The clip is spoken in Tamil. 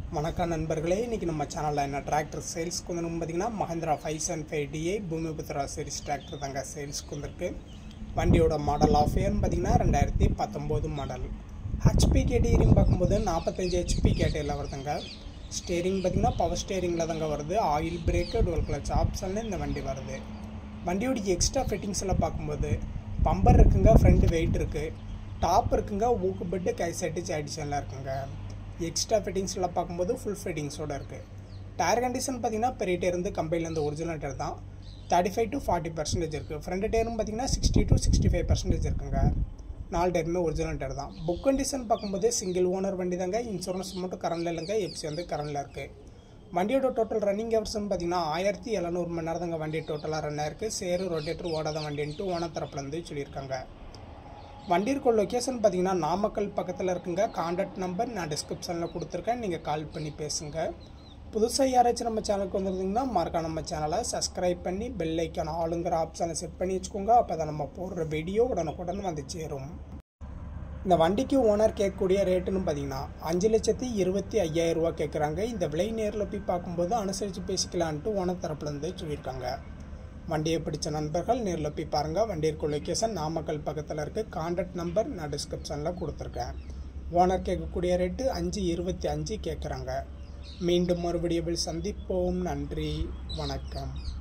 வணக்கம் நண்பர்களே இன்றைக்கி நம்ம சேனலில் என்ன டிராக்டர் சேல்ஸ்க்கு வந்து பார்த்தீங்கன்னா Mahindra five seven five DI Bhoomiputra series tractor தாங்க சேல்ஸ்க்கு வந்திருக்கு வண்டியோட மாடல் ஆஃப் இயர்னு பார்த்தீங்கன்னா ரெண்டாயிரத்தி பத்தொம்போது மாடல் ஹெச்பி கேட்டகிரின்னு பார்க்கும்போது நாற்பத்தஞ்சு ஹெச்பி கேட்டகிரியில் வருதுங்க ஸ்டேரிங் பார்த்தீங்கன்னா பவர் ஸ்டேரிங்கில் தாங்க வருது ஆயில் பிரேக்கு டுவல் கிளச் ஆப்ஷனில் இந்த வண்டி வருது வண்டியோட எக்ஸ்ட்ரா ஃபிட்டிங்ஸ் எல்லாம் பார்க்கும்போது பம்பர் இருக்குங்க ஃப்ரண்ட் வெயிட் இருக்குது டாப் இருக்குங்க ஊக்கு பெட்டு கை செட்டு அடிஷன்லாம் இருக்குங்க எக்ஸ்ட்ரா ஃபிட்டிங்ஸ் எல்லாம் பார்க்கும்போது ஃபுல் ஃபிட்டிங்ஸோட இருக்குது டயர் கண்டிஷன் பார்த்தீங்கன்னா பெரிய டயர் வந்து கம்பெனிலேருந்து ஒரிஜினல் டயர் தான் thirty five to forty percentage இருக்குது ஃப்ரண்ட் டயரும் பார்த்தீங்கன்னா sixty to sixty five percentage இருக்குங்க நாலு டயருமே ஒரிஜினல் டயர் தான் புக் கண்டிஷன் பார்க்கும்போது சிங்கிள் ஓனர் வண்டி தாங்க இன்சூரன்ஸ் மட்டும் கரண்டில் இல்லைங்க எப்சி வந்து கரண்டில் இருக்குது வண்டியோட டோட்டல் ரன்னிங் ஹவர்ஸ்னு பார்த்தீங்கன்னா ஆயிரத்தி எழுநூறு மணி நேரம் தாங்க வண்டி டோட்டலாக ரன் ஆயிருக்கு சேரு ரொட்டேட்டர் ஓடாத வண்டின்ட்டு ஓனர் தரப்புலேருந்து சொல்லியிருக்காங்க வண்டி இருக்க லொக்கேஷன் பார்த்தீங்கன்னா நாமக்கல் பக்கத்தில் இருக்குங்க காண்டாக்ட் நம்பர் நான் டிஸ்கிரிப்ஷனில் கொடுத்துருக்கேன் நீங்கள் கால் பண்ணி பேசுங்க புதுசாக யாராச்சும் நம்ம சேனலுக்கு வந்துருந்தீங்கன்னா மறக்காம நம்ம சேனலை சப்ஸ்கிரைப் பண்ணி பெல் ஐக்கான ஆளுங்கிற ஆப்ஷனை செட் பண்ணி வச்சுக்கோங்க அப்போ தான் நம்ம போடுற வீடியோ உடனுக்குடன் வந்து சேரும் இந்த வண்டிக்கு ஓனர் கேட்கக்கூடிய ரேட்டுன்னு பார்த்தீங்கன்னா அஞ்சு லட்சத்தி இருபத்தி ஐயாயிரம் ரூபா கேட்குறாங்க இந்த விலை நேரில் போய் பார்க்கும்போது அனுசரித்து பேசிக்கலான்ட்டு ஓனர் தரப்புலேருந்து சொல்லியிருக்காங்க வண்டியை பிடிச்ச நண்பர்கள் நேரில் போய் பாருங்கள் வண்டி இருக்க லொக்கேஷன் நாமக்கல் பக்கத்தில் இருக்குது கான்டாக்ட் நம்பர் நான் டிஸ்கிரிப்ஷனில் கொடுத்துருக்கேன் ஓனர் கேட்கக்கூடிய ரேட்டு அஞ்சு இருபத்தி அஞ்சு கேட்குறாங்க மீண்டும் மறுபடியும் சந்திப்போம் நன்றி வணக்கம்